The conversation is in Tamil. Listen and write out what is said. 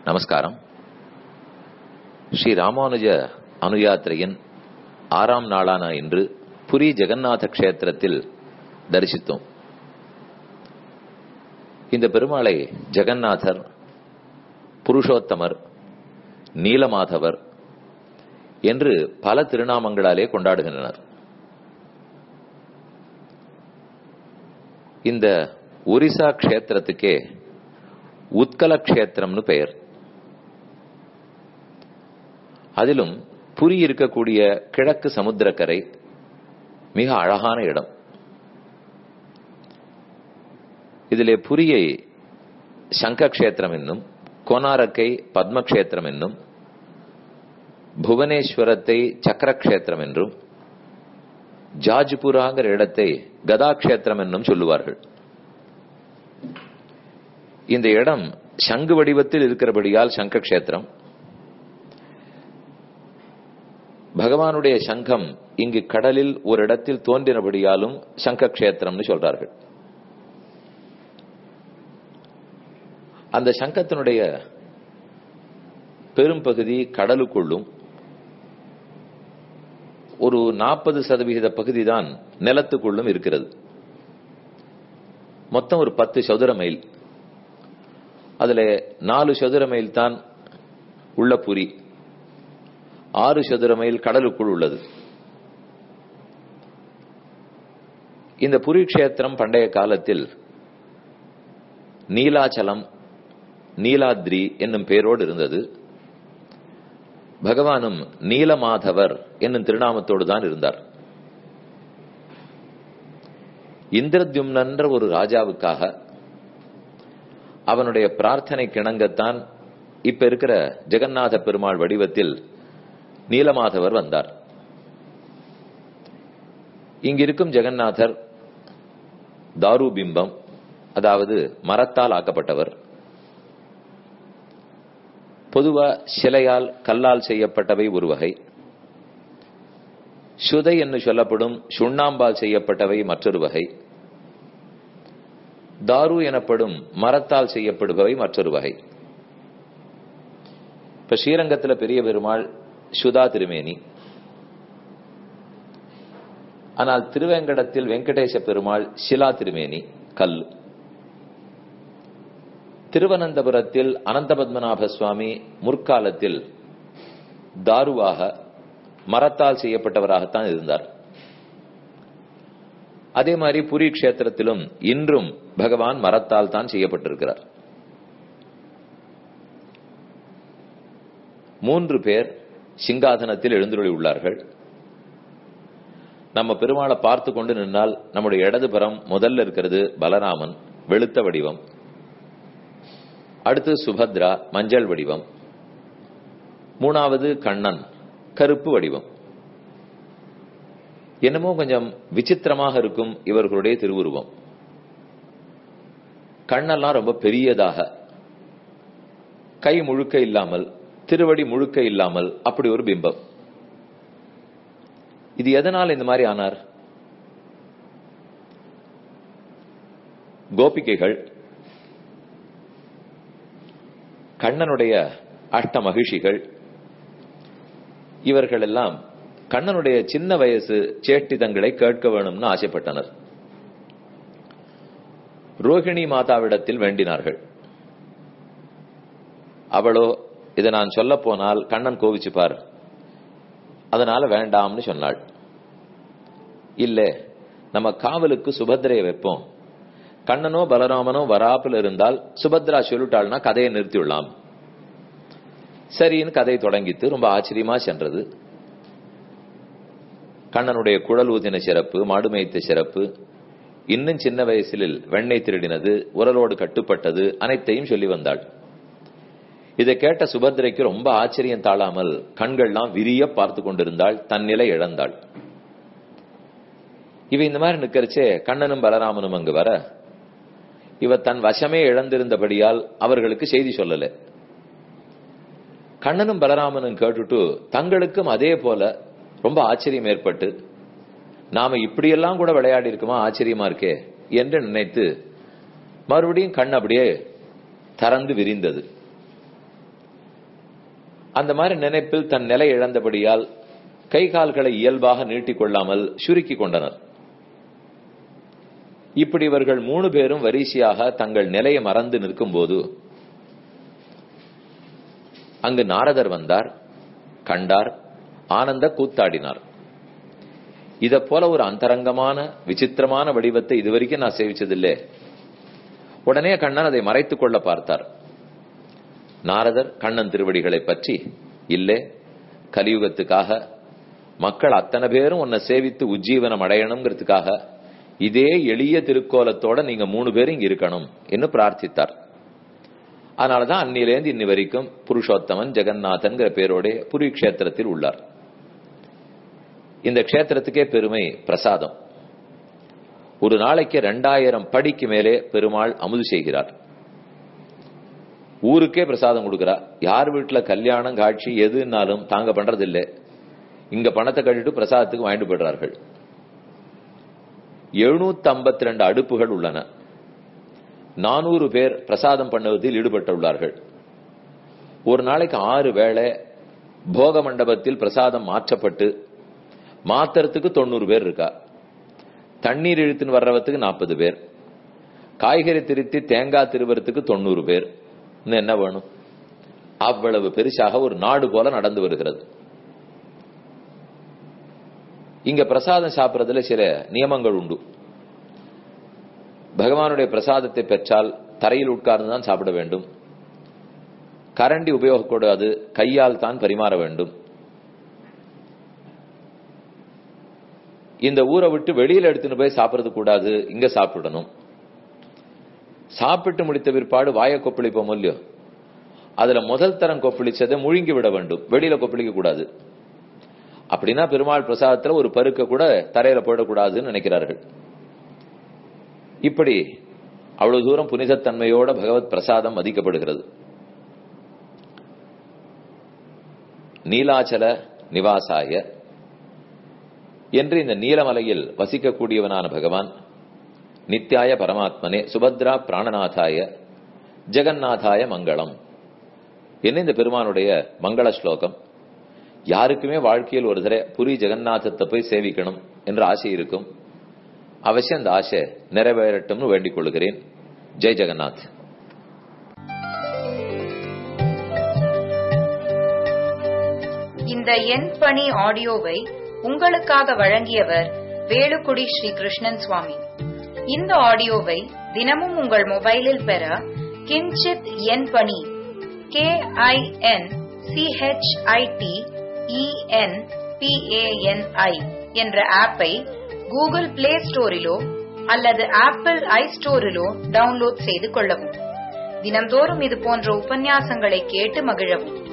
நமஸ்காரம் ஸ்ரீ ராமானுஜ அனுயாத்திரையின் ஆறாம் நாளான இன்று புரி ஜெகநாத கஷேத்திரத்தில் தரிசித்தோம் இந்த பெருமாளை ஜெகநாதர் புருஷோத்தமர் நீலமாதவர் என்று பல திருநாமங்களாலே கொண்டாடுகின்றனர் இந்த ஒரிசா கஷேத்திரத்துக்கே உத்கல கஷேத்திரம்னு பெயர் அதிலும் புரி இருக்கக்கூடிய கிழக்கு சமுத்திரக்கரை மிக அழகான இடம் இதிலே புரியை சங்க கஷேத்திரம் என்னும் கோனாரக்கை பத்மக்ஷேத்திரம் என்னும் புவனேஸ்வரத்தை சக்கரக்ஷேத்திரம் என்றும் ஜாஜ்புராங்கிற இடத்தை கதாக்ஷேத்திரம் என்னும் சொல்லுவார்கள் இந்த இடம் சங்கு வடிவத்தில் இருக்கிறபடியால் சங்க கஷேத்திரம் பகவானுடைய சங்கம் இங்கு கடலில் ஒரு இடத்தில் தோன்றினபடியாலும் சங்க கஷேத்திரம்னு சொல்றார்கள் அந்த சங்கத்தினுடைய பெரும்பகுதி கடலுக்குள்ளும் ஒரு நாற்பது சதவிகித பகுதி தான் நிலத்துக்குள்ளும் இருக்கிறது மொத்தம் ஒரு பத்து சதுர மைல் அதுல நாலு சதுர மைல் தான் உள்ள புரி ஆறு சதுர மைல் கடலுக்குள் உள்ளது இந்த புரி கஷேத்திரம் பண்டைய காலத்தில் நீலாச்சலம் நீலாத்ரி என்னும் பெயரோடு இருந்தது பகவானும் நீலமாதவர் என்னும் திருநாமத்தோடு தான் இருந்தார் இந்திரத்யும்னன்ற ஒரு ராஜாவுக்காக அவனுடைய பிரார்த்தனை கிணங்கத்தான் இப்ப இருக்கிற ஜெகநாத பெருமாள் வடிவத்தில் நீலமாதவர் வந்தார் இங்கிருக்கும் ஜெகநாதர் தாருபிம்பம் அதாவது மரத்தால் ஆக்கப்பட்டவர் பொதுவா சிலையால் கல்லால் செய்யப்பட்டவை ஒரு வகை சுதை என்று சொல்லப்படும் சுண்ணாம்பால் செய்யப்பட்டவை மற்றொரு வகை தாரு எனப்படும் மரத்தால் செய்யப்படுபவை மற்றொரு வகை இப்ப ஸ்ரீரங்கத்துல பெரிய பெருமாள் சுதா திருமேனி ஆனால் திருவேங்கடத்தில் வெங்கடேச பெருமாள் சிலா திருமேனி கல் திருவனந்தபுரத்தில் அனந்தபத்மநாப சுவாமி முற்காலத்தில் தாருவாக மரத்தால் செய்யப்பட்டவராகத்தான் இருந்தார் அதே மாதிரி புரி கஷேத்திரத்திலும் இன்றும் பகவான் மரத்தால் தான் செய்யப்பட்டிருக்கிறார் மூன்று பேர் சிங்காதனத்தில் எழுந்துள்ளி உள்ளார்கள் நம்ம பெருமாளை பார்த்து கொண்டு நின்னால் நம்முடைய இடதுபுறம் முதல்ல இருக்கிறது பலராமன் வெளுத்த வடிவம் அடுத்து சுபத்ரா மஞ்சள் வடிவம் மூணாவது கண்ணன் கருப்பு வடிவம் என்னமோ கொஞ்சம் விசித்திரமாக இருக்கும் இவர்களுடைய திருவுருவம் கண்ணெல்லாம் ரொம்ப பெரியதாக கை முழுக்க இல்லாமல் திருவடி முழுக்க இல்லாமல் அப்படி ஒரு பிம்பம் இது எதனால் இந்த மாதிரி ஆனார் கோபிகைகள் கண்ணனுடைய அஷ்ட மகிழ்ச்சிகள் இவர்கள் எல்லாம் கண்ணனுடைய சின்ன வயசு சேட்டிதங்களை கேட்க வேணும்னு ஆசைப்பட்டனர் ரோகிணி மாதாவிடத்தில் வேண்டினார்கள் அவளோ இதை நான் சொல்ல போனால் கண்ணன் கோவிச்சுப்பார் அதனால வேண்டாம்னு சொன்னாள் இல்ல நம்ம காவலுக்கு சுபத்திரையை வைப்போம் கண்ணனோ பலராமனோ வராப்பில் இருந்தால் சுபத்ரா சொல்லிட்டாள்னா கதையை நிறுத்திவிடலாம் சரின்னு கதை தொடங்கித்து ரொம்ப ஆச்சரியமா சென்றது கண்ணனுடைய குழல் ஊதின சிறப்பு மாடுமைத்த சிறப்பு இன்னும் சின்ன வயசில் வெண்ணெய் திருடினது உரலோடு கட்டுப்பட்டது அனைத்தையும் சொல்லி வந்தாள் இதை கேட்ட சுபத்ரைக்கு ரொம்ப ஆச்சரியம் தாழாமல் கண்கள்லாம் விரிய பார்த்து கொண்டிருந்தாள் தன் நிலை இழந்தாள் இவ இந்த மாதிரி நிக்கிறச்சே கண்ணனும் பலராமனும் அங்கு வர இவ தன் வசமே இழந்திருந்தபடியால் அவர்களுக்கு செய்தி சொல்லல கண்ணனும் பலராமனும் கேட்டுட்டு தங்களுக்கும் அதே போல ரொம்ப ஆச்சரியம் ஏற்பட்டு நாம இப்படியெல்லாம் கூட விளையாடி இருக்குமா ஆச்சரியமா இருக்கே என்று நினைத்து மறுபடியும் கண் அப்படியே திறந்து விரிந்தது அந்த மாதிரி நினைப்பில் தன் நிலை இழந்தபடியால் கை கால்களை இயல்பாக நீட்டிக்கொள்ளாமல் சுருக்கி கொண்டனர் இப்படி இவர்கள் மூணு பேரும் வரிசையாக தங்கள் நிலையை மறந்து நிற்கும்போது அங்கு நாரதர் வந்தார் கண்டார் ஆனந்த கூத்தாடினார் இத போல ஒரு அந்தரங்கமான விசித்திரமான வடிவத்தை இதுவரைக்கும் நான் சேவிச்சதில்லை உடனே கண்ணன் அதை மறைத்துக் கொள்ள பார்த்தார் நாரதர் கண்ணன் திருவடிகளை பற்றி இல்லே கலியுகத்துக்காக மக்கள் அத்தனை பேரும் உன்னை சேவித்து உஜ்ஜீவனம் அடையணுங்கிறதுக்காக இதே எளிய திருக்கோலத்தோட நீங்க மூணு பேரும் இங்க இருக்கணும் என்று பிரார்த்தித்தார் அதனாலதான் அன்னிலேருந்து இன்னி வரைக்கும் புருஷோத்தமன் ஜெகநாதன்கிற பேரோட புரி கஷேத்திரத்தில் உள்ளார் இந்த கஷேத்திரத்துக்கே பெருமை பிரசாதம் ஒரு நாளைக்கு ரெண்டாயிரம் படிக்கு மேலே பெருமாள் அமுது செய்கிறார் ஊருக்கே பிரசாதம் கொடுக்கிறார் யார் வீட்டுல கல்யாணம் காட்சி எதுனாலும் தாங்க பண்றதில்லை இங்க பணத்தை கட்டிட்டு பிரசாதத்துக்கு வாங்கிட்டு போயிடுறார்கள் எழுநூத்தி ஐம்பத்தி ரெண்டு அடுப்புகள் உள்ளன நானூறு பேர் பிரசாதம் பண்ணுவதில் ஈடுபட்டுள்ளார்கள் ஒரு நாளைக்கு ஆறு வேளை போக மண்டபத்தில் பிரசாதம் மாற்றப்பட்டு மாத்திரத்துக்கு தொண்ணூறு பேர் இருக்கா தண்ணீர் இழுத்துன்னு வர்றவத்துக்கு நாற்பது பேர் காய்கறி திருத்தி தேங்காய் திருவறத்துக்கு தொண்ணூறு பேர் இன்னும் என்ன வேணும் அவ்வளவு பெருசாக ஒரு நாடு போல நடந்து வருகிறது இங்க பிரசாதம் சாப்பிடுறதுல சில நியமங்கள் உண்டு பகவானுடைய பிரசாதத்தை பெற்றால் தரையில் உட்கார்ந்து தான் சாப்பிட வேண்டும் கரண்டி உபயோகக்கூடாது கையால் தான் பரிமாற வேண்டும் இந்த ஊரை விட்டு வெளியில எடுத்துன்னு போய் சாப்பிடறது கூடாது இங்க சாப்பிடணும் சாப்பிட்டு முடித்த பிற்பாடு வாய கொப்பளிப்போம் இல்லையோ அதுல முதல் தரம் கொப்பளிச்சதை முழுங்கி விட வேண்டும் வெளியில கொப்பளிக்க கூடாது அப்படின்னா பெருமாள் பிரசாதத்துல ஒரு பருக்க கூட தரையில போயிடக்கூடாதுன்னு நினைக்கிறார்கள் இப்படி அவ்வளவு தூரம் புனிதத்தன்மையோட பகவத் பிரசாதம் மதிக்கப்படுகிறது நீலாச்சல நிவாசாய என்று இந்த நீலமலையில் வசிக்கக்கூடியவனான பகவான் நித்யாய பரமாத்மனே சுபத்ரா பிராணநாதாய ஜெகநாதாய மங்களம் என்ன இந்த பெருமானுடைய மங்கள ஸ்லோகம் யாருக்குமே வாழ்க்கையில் ஒரு தடவை புரி ஜெகநாதத்தை போய் சேவிக்கணும் என்ற ஆசை இருக்கும் அவசியம் அந்த ஆசை நிறைவேறட்டும்னு வேண்டிக் கொள்கிறேன் ஜெய் ஜெகநாத் இந்த என் பணி ஆடியோவை உங்களுக்காக வழங்கியவர் வேலுக்குடி ஸ்ரீ கிருஷ்ணன் சுவாமி இந்த ஆடியோவை தினமும் உங்கள் மொபைலில் பெற கிஞ்சித் என் பணி கே ஐ என் சிஹெச்ஐடி இஎன் பிஏஎன்ஐ என்ற ஆப்பை கூகுள் பிளே ஸ்டோரிலோ அல்லது ஆப்பிள் ஐ ஸ்டோரிலோ டவுன்லோட் செய்து கொள்ளவும் தினம்தோறும் இது போன்ற உபன்யாசங்களை கேட்டு மகிழவும்